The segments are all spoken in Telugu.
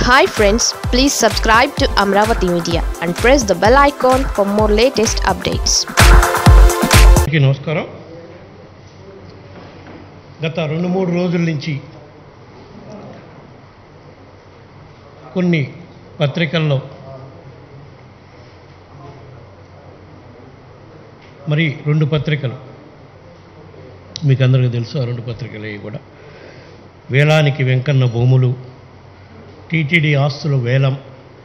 hi friends please subscribe to Amaravati media and press the bell icon for more latest updates అందరికీ నమస్కారం గత రెండు మూడు రోజుల నుంచి కొన్ని పత్రికల్లో మరి రెండు పత్రికలు మీకు అందరికీ తెలుసు ఆ రెండు పత్రికలు ఇవి కూడా వేలానికి వెంకన్న భూములు టీటీడీ ఆస్తుల వేలం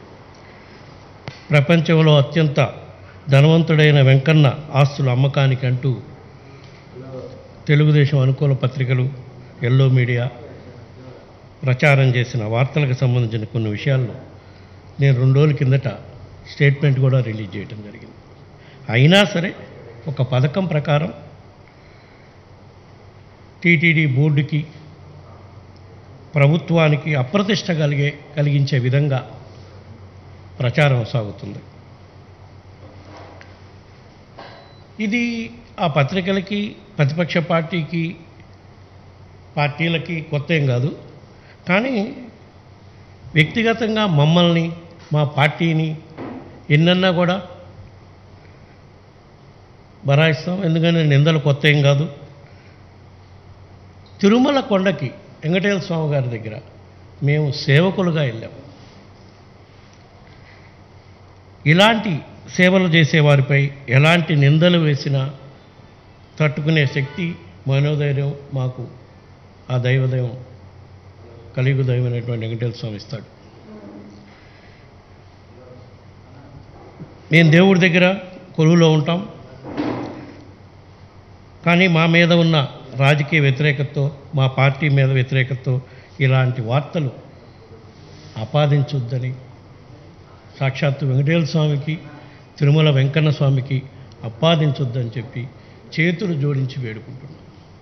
ప్రపంచంలో అత్యంత ధనవంతుడైన వెంకన్న ఆస్తుల అమ్మకానికి అంటూ తెలుగుదేశం అనుకూల పత్రికలు ఎల్లో మీడియా ప్రచారం చేసిన వార్తలకు సంబంధించిన కొన్ని విషయాల్లో నేను రెండు రోజుల కిందట స్టేట్మెంట్ కూడా రిలీజ్ చేయడం జరిగింది అయినా సరే ఒక పథకం ప్రకారం టీటీడీ బోర్డుకి ప్రభుత్వానికి అప్రతిష్ట కలిగే కలిగించే విధంగా ప్రచారం సాగుతుంది ఇది ఆ పత్రికలకి ప్రతిపక్ష పార్టీకి పార్టీలకి కొత్త ఏం కాదు కానీ వ్యక్తిగతంగా మమ్మల్ని మా పార్టీని ఎన్నన్నా కూడా బరాయిస్తాం ఎందుకంటే నిందలు కొత్త ఏం కాదు తిరుమల కొండకి వెంకటేశ్వర స్వామి గారి దగ్గర మేము సేవకులుగా వెళ్ళాం ఇలాంటి సేవలు చేసేవారిపై ఎలాంటి నిందలు వేసినా తట్టుకునే శక్తి మనోధైర్యం మాకు ఆ దైవదైవం కలియుగ దైవమైనటువంటి వెంకటేశ్వర స్వామి ఇస్తాడు మేము దేవుడి దగ్గర కొలువులో ఉంటాం కానీ మా మీద ఉన్న రాజకీయ వ్యతిరేకతతో మా పార్టీ మీద వ్యతిరేకతతో ఇలాంటి వార్తలు ఆపాదించొద్దని సాక్షాత్తు వెంకటేశ్వర స్వామికి తిరుమల వెంకన్న స్వామికి ఆపాదించొద్దని చెప్పి చేతులు జోడించి వేడుకుంటున్నాం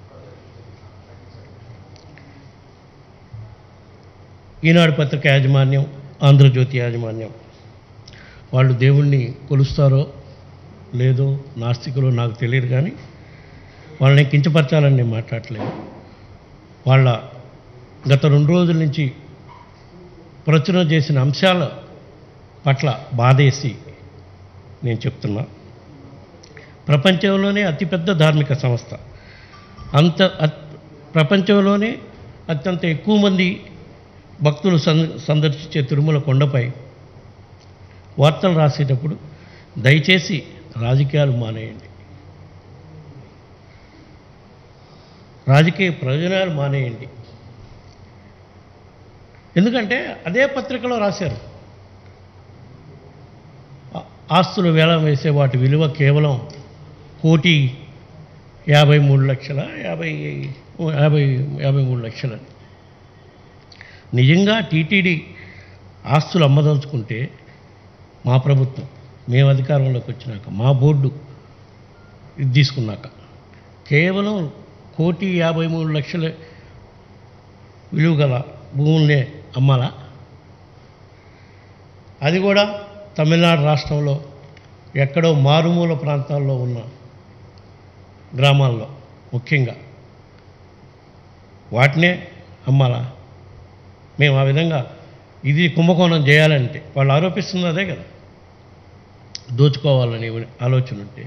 ఈనాడు పత్రిక యాజమాన్యం ఆంధ్రజ్యోతి యాజమాన్యం వాళ్ళు దేవుణ్ణి కొలుస్తారో లేదో నాస్తికులో నాకు తెలియదు కానీ వాళ్ళని కించపరచాలని నేను మాట్లాడలేదు వాళ్ళ గత రెండు రోజుల నుంచి ప్రచురణ చేసిన అంశాల పట్ల బాధేసి నేను చెప్తున్నా ప్రపంచంలోనే అతిపెద్ద ధార్మిక సంస్థ అంత అత్- ప్రపంచంలోనే అత్యంత ఎక్కువ మంది భక్తులు సం సందర్శించే తిరుమల కొండపై వార్తలు రాసేటప్పుడు దయచేసి రాజకీయాలు మానేయండి రాజకీయ ప్రయోజనాలు మానేయండి ఎందుకంటే అదే పత్రికలో రాశారు ఆ- ఆస్తులు వేలం వేసే వాటి విలువ కేవలం కోటి యాభై మూడు లక్షల యాభై యాభై యాభై మూడు లక్షలని నిజంగా టీటీడీ ఆస్తులు అమ్మదలుచుకుంటే మా ప్రభుత్వం మేము అధికారంలోకి వచ్చినాక మా బోర్డు ఇది తీసుకున్నాక కేవలం కోటి యాభై మూడు లక్షల విలువ గల భూముల్నే అమ్మాలా అది కూడా తమిళనాడు రాష్ట్రంలో ఎక్కడో మారుమూల ప్రాంతాల్లో ఉన్న గ్రామాల్లో ముఖ్యంగా వాటినే అమ్మాలా మేము ఆ విధంగా ఇది కుంభకోణం చేయాలంటే వాళ్ళు ఆరోపిస్తుంది అదే కదా దోచుకోవాలని ఆలోచన ఉంటే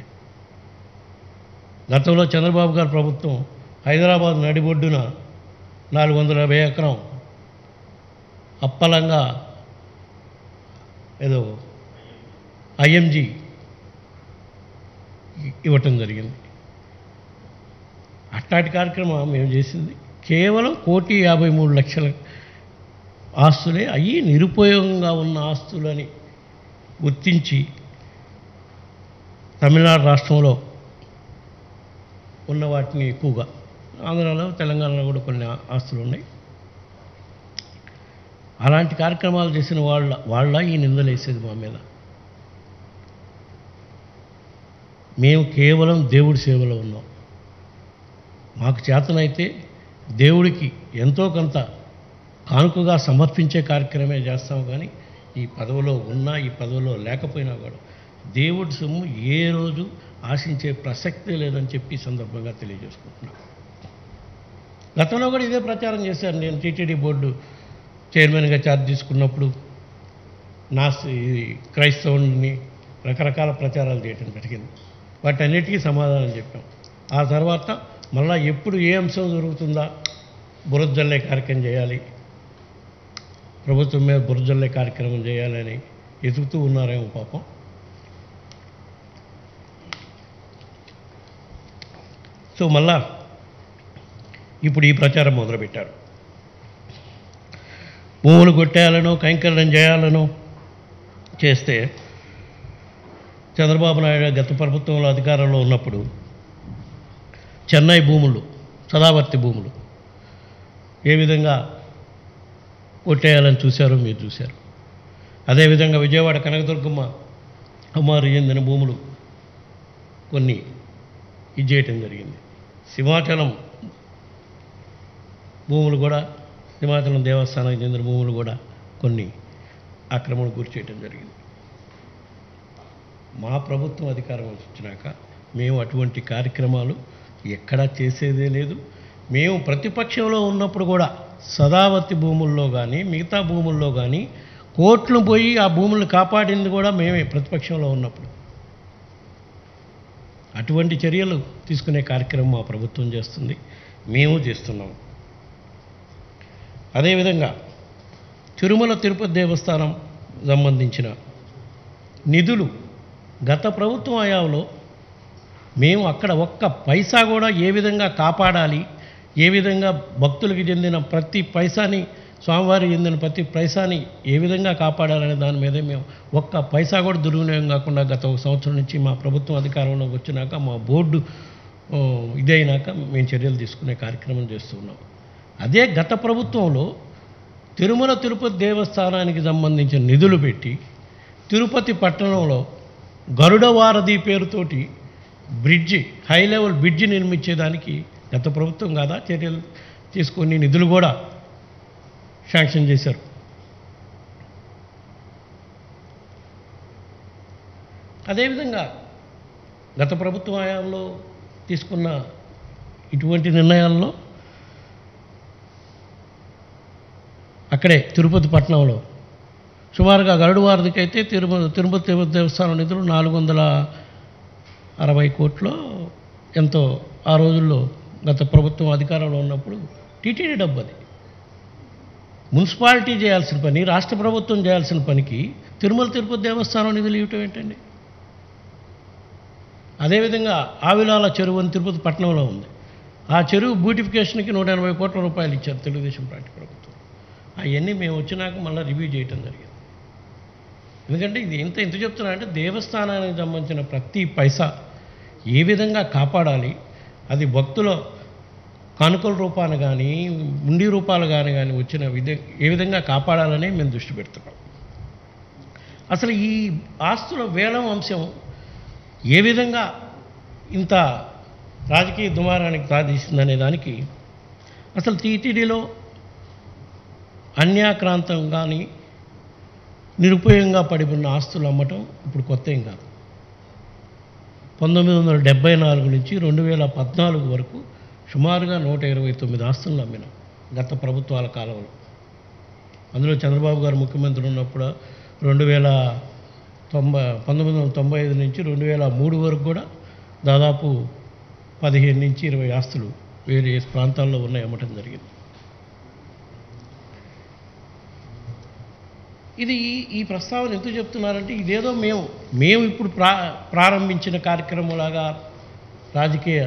గతంలో చంద్రబాబు గారి ప్రభుత్వం హైదరాబాద్ నడిబొడ్డున నాలుగు వందల యాభై ఎకరం అప్పలంగా ఏదో ఐఎంజీ ఇవ్వటం జరిగింది అట్లాంటి కార్యక్రమం మేము చేసింది కేవలం కోటి యాభై మూడు లక్షల ఆస్తులే అయ్యి నిరుపయోగంగా ఉన్న ఆస్తులని గుర్తించి తమిళనాడు రాష్ట్రంలో ఉన్న వాటిని ఎక్కువగా ఆంధ్రాలో తెలంగాణలో కూడా కొన్ని ఆ- ఆస్తులు ఉన్నాయి అలాంటి కార్యక్రమాలు చేసిన వాళ్ళ వాళ్ళ ఈ నిందలు వేసేది మా మీద మేము కేవలం దేవుడి సేవలో ఉన్నాం మాకు చేతనైతే దేవుడికి ఎంతో కొంత కానుకగా సమర్పించే కార్యక్రమే చేస్తాం కానీ ఈ పదవిలో ఉన్నా ఈ పదవిలో లేకపోయినా కూడా దేవుడి సొమ్ము ఏ రోజు ఆశించే ప్రసక్తే లేదని చెప్పి ఈ సందర్భంగా తెలియజేసుకుంటున్నాను గతంలో కూడా ఇదే ప్రచారం చేశాను నేను టీటీడీ బోర్డు చైర్మన్గా ఛార్జ్ తీసుకున్నప్పుడు నా ఇది క్రైస్తవుని రకరకాల ప్రచారాలు చేయటం జరిగింది వాటన్నిటికీ సమాధానం చెప్పాం ఆ తర్వాత మళ్ళా ఎప్పుడు ఏ అంశం జరుగుతుందా బురజల్లే కార్యక్రమం చేయాలి ప్రభుత్వం మీద బురజల్లే కార్యక్రమం చేయాలని ఎదుగుతూ ఉన్నారేమో పాపం సో మళ్ళా ఇప్పుడు ఈ ప్రచారం మొదలుపెట్టారు భూములు కొట్టేయాలనో కైంకర్యం చేయాలనో చేస్తే చంద్రబాబు నాయుడు గత ప్రభుత్వంలో అధికారంలో ఉన్నప్పుడు చెన్నై భూములు సదావర్తి భూములు ఏ విధంగా కొట్టేయాలని చూశారో మీరు చూశారు అదేవిధంగా విజయవాడ కనకదుర్గమ్మ అమ్మారు చెందిన భూములు కొన్ని ఇది చేయటం జరిగింది సింహాచలం భూములు కూడా సింహాచలం దేవస్థానానికి చెందిన భూములు కూడా కొన్ని ఆక్రమణకు గురి చేయటం జరిగింది మా ప్రభుత్వం అధికారం వచ్చినాక మేము అటువంటి కార్యక్రమాలు ఎక్కడా చేసేదే లేదు మేము ప్రతిపక్షంలో ఉన్నప్పుడు కూడా సదావర్తి భూముల్లో కానీ మిగతా భూముల్లో కానీ కోర్టును పోయి ఆ భూములను కాపాడింది కూడా మేమే ప్రతిపక్షంలో ఉన్నప్పుడు అటువంటి చర్యలు తీసుకునే కార్యక్రమం మా ప్రభుత్వం చేస్తుంది మేము చేస్తున్నాం అదేవిధంగా తిరుమల తిరుపతి దేవస్థానం సంబంధించిన నిధులు గత ప్రభుత్వం హయాంలో మేము అక్కడ ఒక్క పైసా కూడా ఏ విధంగా కాపాడాలి ఏ విధంగా భక్తులకు చెందిన ప్రతి పైసాని స్వామివారికి చెందిన ప్రతి పైసాని ఏ విధంగా కాపాడాలనే దాని మీదే మేము ఒక్క పైసా కూడా దుర్వినియోగం కాకుండా గత ఒక సంవత్సరం నుంచి మా ప్రభుత్వం అధికారంలోకి వచ్చినాక మా బోర్డు ఆ, ఇదైనాక మేము చర్యలు తీసుకునే కార్యక్రమం చేస్తున్నాం అదే గత ప్రభుత్వంలో తిరుమల తిరుపతి దేవస్థానానికి సంబంధించిన నిధులు పెట్టి తిరుపతి పట్టణంలో గరుడ వారధి పేరుతోటి బ్రిడ్జి హై లెవెల్ బ్రిడ్జి నిర్మించేదానికి గత ప్రభుత్వం కాదా చర్యలు తీసుకొని నిధులు కూడా శాంక్షన్ చేశారు అదేవిధంగా గత ప్రభుత్వ హయాంలో తీసుకున్న ఇటువంటి నిర్ణయాల్లో అక్కడే తిరుపతి పట్టణంలో సుమారుగా గరుడు వారధికి అయితే తిరుమల తిరుపతి తిరుపతి దేవస్థానం నిధులు నాలుగు వందల అరవై కోట్లు ఎంతో ఆ రోజుల్లో గత ప్రభుత్వం అధికారంలో ఉన్నప్పుడు టీటీడీ డబ్బు అది మున్సిపాలిటీ చేయాల్సిన పని రాష్ట్ర ప్రభుత్వం చేయాల్సిన పనికి తిరుమల తిరుపతి దేవస్థానం నిధులు ఇవ్వటం ఏంటండి అదేవిధంగా ఆవిలాల చెరువు అని తిరుపతి పట్టణంలో ఉంది ఆ చెరువు బ్యూటిఫికేషన్కి నూట ఎనభై కోట్ల రూపాయలు ఇచ్చారు తెలుగుదేశం పార్టీ ప్రభుత్వం అవన్నీ మేము వచ్చినాక మళ్ళీ రివ్యూ చేయటం జరిగింది ఎందుకంటే ఇది ఎంత ఎంత చెప్తున్నా అంటే దేవస్థానానికి సంబంధించిన ప్రతి పైసా ఏ విధంగా కాపాడాలి అది భక్తుల కానుకల రూపాన కానీ ఉండి రూపాలు కానీ కానీ వచ్చిన విధ ఏ విధంగా కాపాడాలని మేము దృష్టి పెడుతున్నాం అసలు ఈ ఆస్తుల వేలం అంశం ఏ విధంగా ఇంత రాజకీయ దుమారానికి తాదీసిందనే దానికి అసలు టీటీడీలో అన్యాక్రాంతం కానీ నిరుపయోగంగా పడి ఉన్న ఆస్తులు అమ్మటం ఇప్పుడు కొత్త ఏం కాదు పంతొమ్మిది వందల డెబ్బై నాలుగు నుంచి రెండు వేల పద్నాలుగు వరకు సుమారుగా నూట ఇరవై తొమ్మిది ఆస్తులను అమ్మినాం గత ప్రభుత్వాల కాలంలో అందులో చంద్రబాబు గారు ముఖ్యమంత్రి ఉన్నప్పుడు రెండు వేల తొంభై పంతొమ్మిది వందల తొంభై ఐదు నుంచి రెండు వేల మూడు వరకు కూడా దాదాపు పదిహేను నుంచి ఇరవై ఆస్తులు వేరే ప్రాంతాల్లో ఉన్నాయి అమ్మటం జరిగింది ఇది ఈ ప్రస్తావన ఎందుకు చెప్తున్నారంటే ఇదేదో మేము మేము ఇప్పుడు ప్రా ప్రారంభించిన కార్యక్రమంలాగా రాజకీయ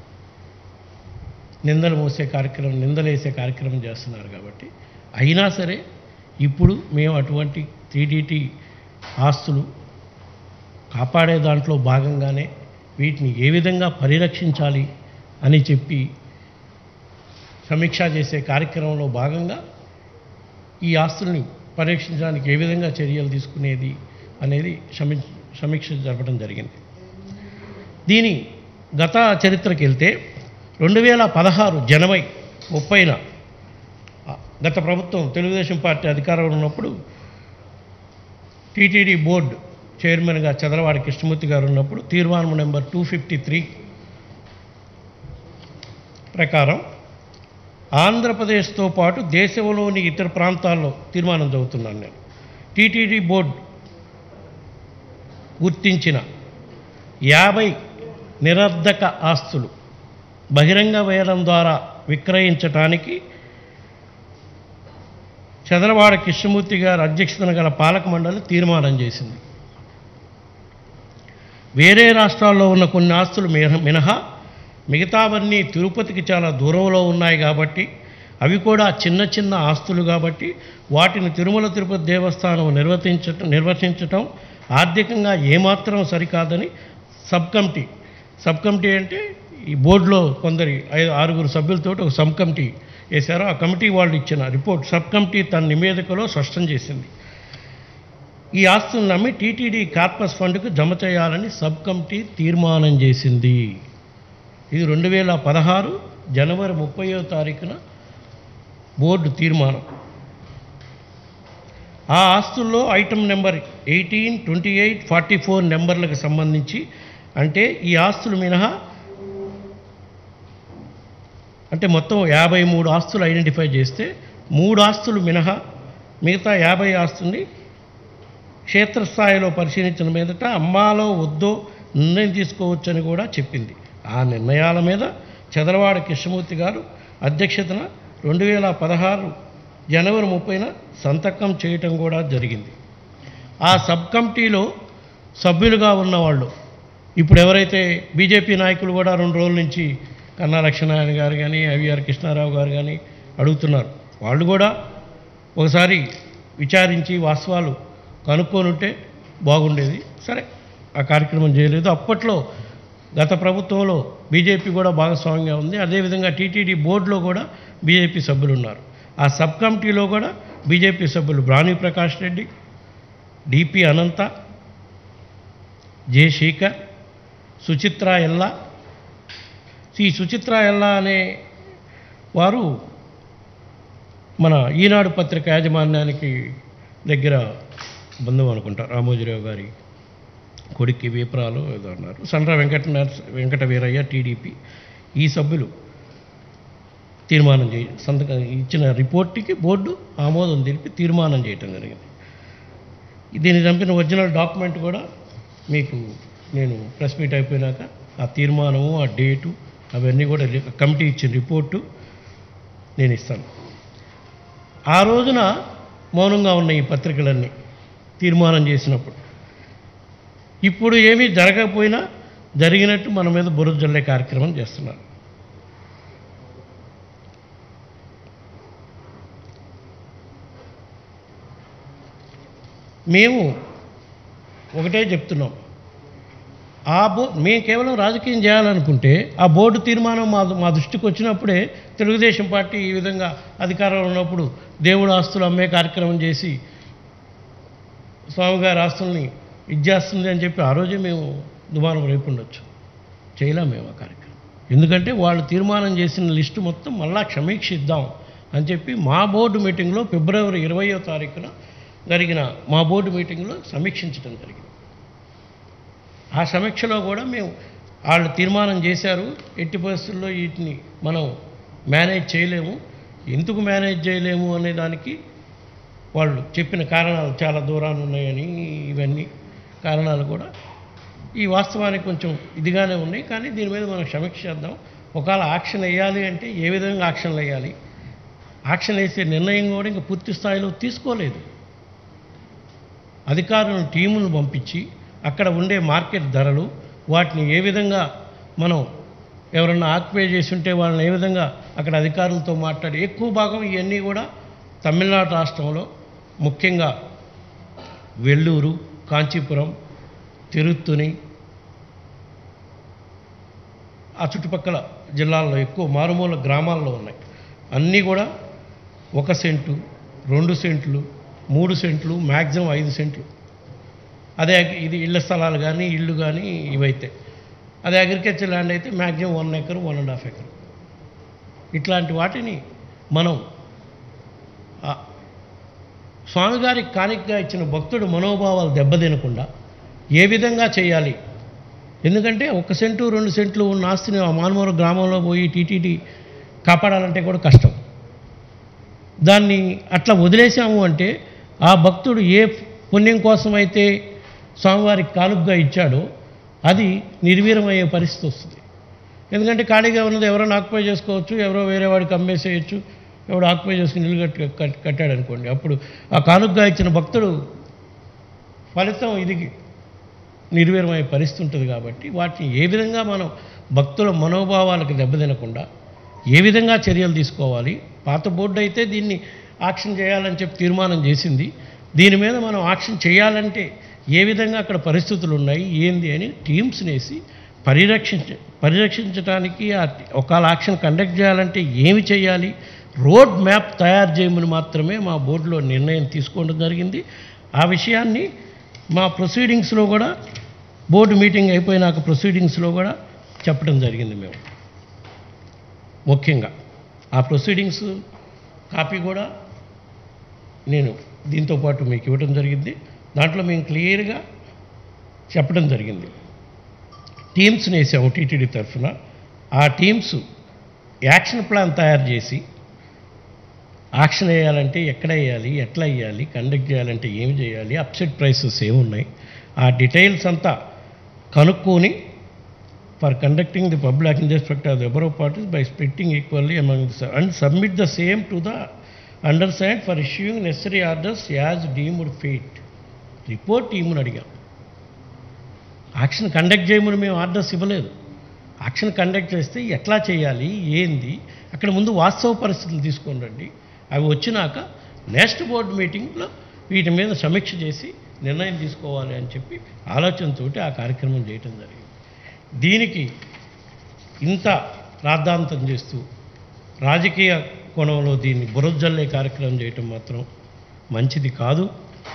నిందలు మోసే కార్యక్రమం నిందలేసే కార్యక్రమం చేస్తున్నారు కాబట్టి అయినా సరే ఇప్పుడు మేము అటువంటి టీడీటీ ఆస్తులు కాపాడే దాంట్లో భాగంగానే వీటిని ఏ విధంగా పరిరక్షించాలి అని చెప్పి సమీక్ష చేసే కార్యక్రమంలో భాగంగా ఈ ఆస్తుల్ని పరీక్షించడానికి ఏ విధంగా చర్యలు తీసుకునేది అనేది సమీ సమీక్ష జరపడం జరిగింది దీని గత చరిత్రకి వెళ్తే రెండు వేల పదహారు జనవరి ముప్పైన ఆ, గత ప్రభుత్వం తెలుగుదేశం పార్టీ అధికారంలో ఉన్నప్పుడు టీటీడీ బోర్డు చైర్మన్గా చంద్రవాడి కృష్ణమూర్తి గారు ఉన్నప్పుడు తీర్మానం నెంబర్ టూ ఫిఫ్టీ త్రీ ప్రకారం ఆంధ్రప్రదేశ్తో పాటు దేశంలోని ఇతర ప్రాంతాల్లో తీర్మానం చదువుతున్నాను నేను టీటీడీ బోర్డు గుర్తించిన యాభై నిరర్ధక ఆస్తులు బహిరంగ వేలం ద్వారా విక్రయించటానికి చదలవాడ కృష్ణమూర్తి గారి అధ్యక్షతన గల పాలక మండలి తీర్మానం చేసింది వేరే రాష్ట్రాల్లో ఉన్న కొన్ని ఆస్తులు మినహ- మినహా మిగతావన్నీ తిరుపతికి చాలా దూరంలో ఉన్నాయి కాబట్టి అవి కూడా చిన్న చిన్న ఆస్తులు కాబట్టి వాటిని తిరుమల తిరుపతి దేవస్థానం నిర్వర్తించటం నిర్వర్తించటం ఆర్థికంగా ఏమాత్రం సరికాదని సబ్ కమిటీ సబ్ కమిటీ అంటే ఈ బోర్డులో కొందరి ఐదు ఆరుగురు సభ్యులతో ఒక సబ్ కమిటీ వేశారు ఆ కమిటీ వాళ్ళు ఇచ్చిన రిపోర్ట్ సబ్ కమిటీ తన నివేదికలో స్పష్టం చేసింది ఈ ఆస్తులను నమ్మి టీటీడీ కార్పస్ ఫండ్కు జమ చేయాలని సబ్ కమిటీ తీర్మానం చేసింది ఇది రెండు వేల పదహారు జనవరి ముప్పయో తారీఖున బోర్డు తీర్మానం ఆ ఆస్తుల్లో item number eighteen twenty eight forty four నెంబర్లకు సంబంధించి అంటే ఈ ఆస్తులు మినహా అంటే మొత్తం యాభై మూడు ఆస్తులు ఐడెంటిఫై చేస్తే మూడు ఆస్తులు మినహా మిగతా యాభై ఆస్తుల్ని క్షేత్రస్థాయిలో పరిశీలించిన మీదట అమ్మాలో వద్దో నిర్ణయం తీసుకోవచ్చని కూడా చెప్పింది ఆ నిర్ణయాల మీద చదరవాడ కృష్ణమూర్తి గారు అధ్యక్షతన రెండు వేల పదహారు జనవరి ముప్పైన సంతకం చేయటం కూడా జరిగింది ఆ సబ్ కమిటీలో సభ్యులుగా ఉన్నవాళ్ళు ఇప్పుడు ఎవరైతే బీజేపీ నాయకులు కూడా రెండు రోజుల నుంచి కన్నా లక్ష్మీనారాయణ గారు కానీ ఐవీఆర్ కృష్ణారావు గారు కానీ అడుగుతున్నారు వాళ్ళు కూడా ఒకసారి విచారించి వాస్తవాలు కనుక్కొని ఉంటే బాగుండేది సరే ఆ కార్యక్రమం చేయలేదు అప్పట్లో గత ప్రభుత్వంలో బీజేపీ కూడా భాగస్వామ్యంగా ఉంది అదేవిధంగా టీటీడీ బోర్డులో కూడా బీజేపీ సభ్యులు ఉన్నారు ఆ సబ్ కమిటీలో కూడా బీజేపీ సభ్యులు బ్రాణి ప్రకాష్ రెడ్డి డిపి అనంత జే శేఖర్ సుచిత్ర ఎల్లా ఈ సుచిత్ర ఎల్లా అనే వారు మన ఈనాడు పత్రిక యాజమాన్యానికి దగ్గర బంధువు అనుకుంటా రామోజీరావు గారి కొడుక్కి వీపరాలు ఏదో అన్నారు సండ్ర వెంకట నరస- వెంకట వీరయ్య టీడీపీ ఈ సభ్యులు తీర్మానం చేయ సంతకం ఇచ్చిన రిపోర్ట్కి బోర్డు ఆమోదం తెలిపి తీర్మానం చేయటం జరిగింది దీన్ని చంపిన ఒరిజినల్ డాక్యుమెంట్ కూడా మీకు నేను ప్రెస్ మీట్ అయిపోయినాక ఆ తీర్మానము ఆ డేటు అవన్నీ కూడా రి- కమిటీ ఇచ్చిన రిపోర్టు నేను ఇస్తాను ఆ రోజున మౌనంగా ఉన్న ఈ పత్రికలన్నీ తీర్మానం చేసినప్పుడు ఇప్పుడు ఏమీ జరగకపోయినా జరిగినట్టు మన మీద బురద జల్లే కార్యక్రమం చేస్తున్నారు మేము ఒకటే చెప్తున్నాం ఆ బో మేము కేవలం రాజకీయం చేయాలనుకుంటే ఆ బోర్డు తీర్మానం మా మా దృష్టికి వచ్చినప్పుడే తెలుగుదేశం పార్టీ ఈ విధంగా అధికారంలో ఉన్నప్పుడు దేవుడు ఆస్తులు అమ్మే కార్యక్రమం చేసి స్వామిగారి ఆస్తుల్ని ఇచ్చేస్తుంది అని చెప్పి ఆ రోజే మేము దుమారం రేపు ఉండొచ్చు చేయలేం మేము ఆ కార్యక్రమం ఎందుకంటే వాళ్ళు తీర్మానం చేసిన లిస్టు మొత్తం మళ్ళా క్షమీక్షిద్దాం అని చెప్పి మా బోర్డు మీటింగ్లో ఫిబ్రవరి ఇరవయో తారీఖున జరిగిన మా బోర్డు మీటింగ్లో సమీక్షించడం జరిగింది ఆ సమీక్షలో కూడా మేము వాళ్ళు తీర్మానం చేశారు ఎట్టి పరిస్థితుల్లో వీటిని మనం మేనేజ్ చేయలేము ఎందుకు మేనేజ్ చేయలేము అనే దానికి వాళ్ళు చెప్పిన కారణాలు చాలా దూరాన్ని ఉన్నాయని ఇవన్నీ కారణాలు కూడా ఈ వాస్తవానికి కొంచెం ఇదిగానే ఉన్నాయి కానీ దీని మీద మనం సమీక్ష చేద్దాం ఒకవేళ ఆక్షన్ వేయాలి అంటే ఏ విధంగా ఆక్షన్లు వేయాలి ఆక్షన్ వేసే నిర్ణయం కూడా ఇంకా పూర్తి స్థాయిలో తీసుకోలేదు అధికారులను టీమును పంపించి అక్కడ ఉండే మార్కెట్ ధరలు వాటిని ఏ విధంగా మనం ఎవరన్నా ఆక్యుపై చేసి ఉంటే వాళ్ళని ఏ విధంగా అక్కడ అధికారులతో మాట్లాడి ఎక్కువ భాగం ఇవన్నీ కూడా తమిళనాడు రాష్ట్రంలో ముఖ్యంగా వెల్లూరు కాంచీపురం తిరుత్తుని ఆ చుట్టుపక్కల జిల్లాల్లో ఎక్కువ మారుమూల గ్రామాల్లో ఉన్నాయి అన్నీ కూడా ఒక సెంటు రెండు సెంట్లు మూడు సెంట్లు మ్యాక్సిమం ఐదు సెంట్లు అదే అగ్- ఇది ఇళ్ల స్థలాలు కానీ ఇళ్ళు కానీ ఇవైతే అదే అగ్రికల్చర్ ల్యాండ్ అయితే maximum one acre one and half acre ఇట్లాంటి వాటిని మనం ఆ స్వామిగారికి కాணிకగా ఇచ్చిన భక్తుడు మనోభావాలు దెబ్బతినకుండా ఏ విధంగా చేయాలి ఎందుకంటే ఒక సెంటు రెండు సెంట్లు ఉన్న ఆస్తిని ఆ మానవరం గ్రామంలో పోయి టీటీడీ కాపాడాలంటే కూడా కష్టం దాన్ని అట్లా వదిలేసాము అంటే ఆ భక్తుడు ఏ పుణ్యం కోసం అయితే స్వామివారికి కానుకగా ఇచ్చాడో అది నిర్వీర్యమయ్యే పరిస్థితి వస్తుంది ఎందుకంటే ఖాళీగా ఉన్నది ఎవరో ఆక్యుపై చేసుకోవచ్చు ఎవరో వేరే వాడికి అమ్మేసేయచ్చు ఎవడో ఆక్యుపై చేసుకుని ఇల్లు కట్టి కట్- కట్టాడు అనుకోండి అప్పుడు ఆ కానుకగా ఇచ్చిన భక్తుడు ఫలితం ఇది నిర్వీర్యమయ్యే పరిస్థితి ఉంటుంది కాబట్టి వాటిని ఏ విధంగా మనం భక్తుల మనోభావాలకు దెబ్బతినకుండా ఏ విధంగా చర్యలు తీసుకోవాలి పాత బోర్డు అయితే దీన్ని ఆక్షన్ చేయాలని చెప్పి తీర్మానం చేసింది దీని మీద మనం ఆక్షన్ చేయాలంటే ఏ విధంగా అక్కడ పరిస్థితులు ఉన్నాయి ఏంది అని టీమ్స్ వేసి పరిరక్షించ పరిరక్షించడానికి ఆ ఒకవేళ ఆక్షన్ కండక్ట్ చేయాలంటే ఏమి చేయాలి రోడ్ మ్యాప్ తయారు చేయమని మాత్రమే మా బోర్డులో నిర్ణయం తీసుకోవడం జరిగింది ఆ విషయాన్ని మా ప్రొసీడింగ్స్లో కూడా బోర్డు మీటింగ్ అయిపోయినాక ప్రొసీడింగ్స్లో కూడా చెప్పడం జరిగింది మేము ముఖ్యంగా ఆ ప్రొసీడింగ్స్ కాపీ కూడా నేను దీంతో పాటు మీకు ఇవ్వడం జరిగింది దాంట్లో మేము క్లియర్గా చెప్పడం జరిగింది టీమ్స్ని వేసాము టీటీడీ తరఫున ఆ టీమ్స్ యాక్షన్ ప్లాన్ తయారు చేసి యాక్షన్ వేయాలంటే ఎక్కడ వేయాలి ఎట్లా వేయాలి కండక్ట్ చేయాలంటే ఏమి చేయాలి అప్సెట్ ప్రైసెస్ ఏమున్నాయి ఆ డీటెయిల్స్ అంతా కనుక్కొని for conducting the public in respect of the above parties by splitting equally among the and submit the same to the undersigned for issuing necessary orders as deemed fit report టీముని అడిగాం యాక్షన్ కండక్ట్ చేయమని మేము ఆర్డర్స్ ఇవ్వలేదు యాక్షన్ కండక్ట్ చేస్తే ఎట్లా చేయాలి ఏంది అక్కడ ముందు వాస్తవ పరిస్థితులు తీసుకొని రండి అవి వచ్చినాక నెక్స్ట్ బోర్డు మీటింగ్లో వీటి మీద సమీక్ష చేసి నిర్ణయం తీసుకోవాలి అని చెప్పి ఆలోచనతోటి ఆ కార్యక్రమం చేయటం జరిగింది దీనికి ఇంత రాద్ధాంతం చేస్తూ రాజకీయ కోణంలో దీన్ని బురజల్లే కార్యక్రమం చేయటం మాత్రం మంచిది కాదు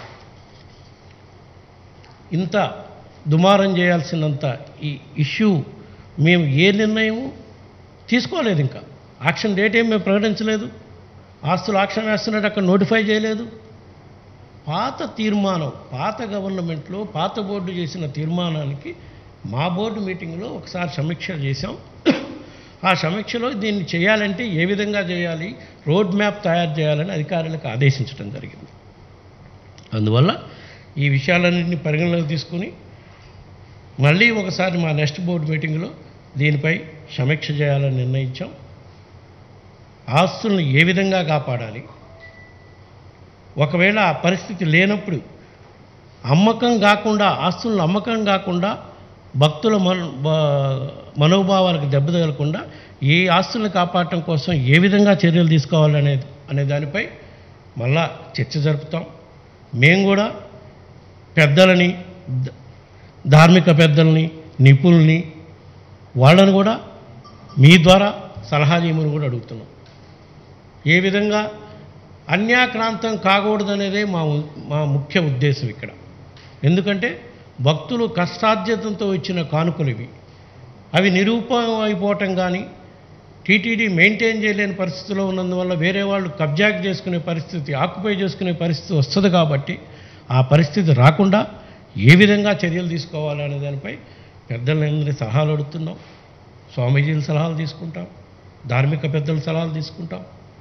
ఇంత దుమారం చేయాల్సినంత ఈ ఇష్యూ మేము ఏ నిర్ణయం తీసుకోలేదు ఇంకా ఆక్షన్ డేట్ ఏం మేము ప్రకటించలేదు ఆస్తులు ఆక్షన్ వేస్తున్నట్టు అక్కడ నోటిఫై చేయలేదు పాత తీర్మానం పాత గవర్నమెంట్లో పాత బోర్డు చేసిన తీర్మానానికి మా బోర్డు మీటింగ్లో ఒకసారి సమీక్ష చేశాం ఆ సమీక్షలో దీన్ని చేయాలంటే ఏ విధంగా చేయాలి రోడ్ మ్యాప్ తయారు చేయాలని అధికారులకు ఆదేశించడం జరిగింది అందువల్ల ఈ విషయాలన్నింటినీ పరిగణలోకి తీసుకుని మళ్ళీ ఒకసారి మా నెక్స్ట్ బోర్డు మీటింగ్లో దీనిపై సమీక్ష చేయాలని నిర్ణయించాం ఆస్తులను ఏ విధంగా కాపాడాలి ఒకవేళ ఆ పరిస్థితి లేనప్పుడు అమ్మకం కాకుండా ఆస్తులను అమ్మకం కాకుండా భక్తుల మన బ- మనోభావాలకు దెబ్బ తగలకుండా ఈ ఆస్తులను కాపాడటం కోసం ఏ విధంగా చర్యలు తీసుకోవాలనే అనే దానిపై మళ్ళా చర్చ జరుపుతాం మేము కూడా పెద్దలని ద- ధార్మిక పెద్దల్ని నిపుణుల్ని వాళ్ళని కూడా మీ ద్వారా సలహా చేయమని కూడా అడుగుతున్నాం ఏ విధంగా అన్యాక్రాంతం కాకూడదనేదే మా ఉ- మా ముఖ్య ఉద్దేశం ఇక్కడ ఎందుకంటే భక్తులు కష్టార్జితంతో ఇచ్చిన కానుకలు ఇవి అవి నిరూపం అయిపోవటం కానీ టీటీడీ మెయింటైన్ చేయలేని పరిస్థితిలో ఉన్నందువల్ల వేరే వాళ్ళు కబ్జాక్ చేసుకునే పరిస్థితి ఆక్యుపై చేసుకునే పరిస్థితి వస్తుంది కాబట్టి ఆ పరిస్థితి రాకుండా ఏ విధంగా చర్యలు తీసుకోవాలనే దానిపై పెద్దలందరి సలహాలు అడుగుతున్నాం స్వామీజీల సలహాలు తీసుకుంటాం ధార్మిక పెద్దల సలహాలు తీసుకుంటాం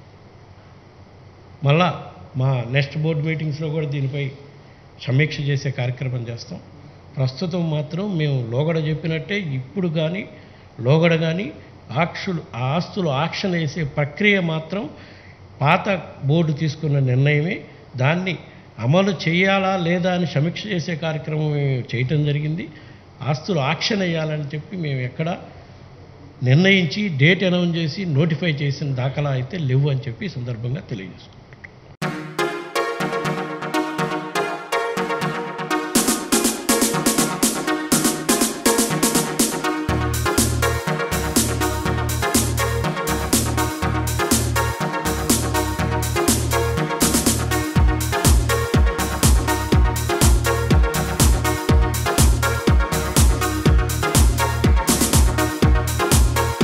మళ్ళా మా నెక్స్ట్ బోర్డు మీటింగ్స్లో కూడా దీనిపై సమీక్ష చేసే కార్యక్రమం చేస్తాం ప్రస్తుతం మాత్రం మేము లోగడ చెప్పినట్టే ఇప్పుడు కానీ లోగడ కానీ ఆక్షులు ఆ ఆస్తులు ఆక్షన్ వేసే ప్రక్రియ మాత్రం పాత బోర్డు తీసుకున్న నిర్ణయమే దాన్ని అమలు చేయాలా లేదా అని సమీక్ష చేసే కార్యక్రమం మేము చేయటం జరిగింది ఆస్తులు ఆక్షన్ వేయాలని చెప్పి మేము ఎక్కడ నిర్ణయించి డేట్ అనౌన్స్ చేసి నోటిఫై చేసిన దాఖలా అయితే లేవు అని చెప్పి ఈ సందర్భంగా తెలియజేస్తున్నాం